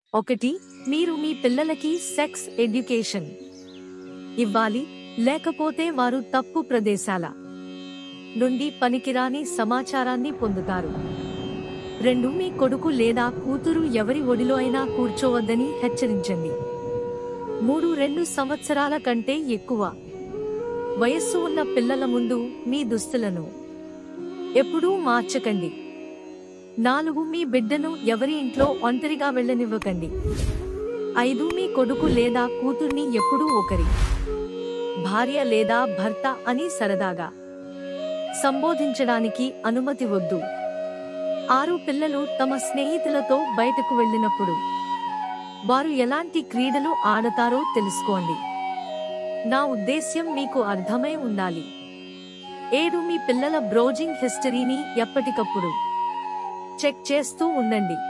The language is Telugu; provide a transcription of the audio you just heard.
ఒకటి మీరు మీ పిల్లలకి సెక్స్ ఎడ్యుకేషన్ ఇవ్వాలి లేకపోతే వారు తప్పు ప్రదేశాల నుండి పనికిరాని సమాచారాన్ని పొందుతారు రెండు మీ కొడుకు లేదా కూతురు ఎవరి ఒడిలో అయినా కూర్చోవద్దని హెచ్చరించండి మూడు రెండు సంవత్సరాల కంటే ఎక్కువ వయస్సు ఉన్న పిల్లల ముందు మీ దుస్తులను ఎప్పుడూ మార్చకండి నాలుగు మీ బిడ్డను ఎవరి ఇంట్లో ఒంటరిగా వెళ్ళనివ్వకండి ఐదు మీ కొడుకు లేదా కూతుర్ని ఎప్పుడూ ఒకరి భార్య లేదా భర్త అని సరదాగా సంబోధించడానికి అనుమతి వద్దు ఆరు పిల్లలు తమ స్నేహితులతో బయటకు వెళ్ళినప్పుడు వారు ఎలాంటి క్రీడలు ఆడతారో తెలుసుకోండి నా ఉద్దేశ్యం మీకు అర్థమై ఉండాలి ఏడు మీ పిల్లల బ్రౌజింగ్ హిస్టరీని ఎప్పటికప్పుడు చెక్ చేస్తూ ఉండండి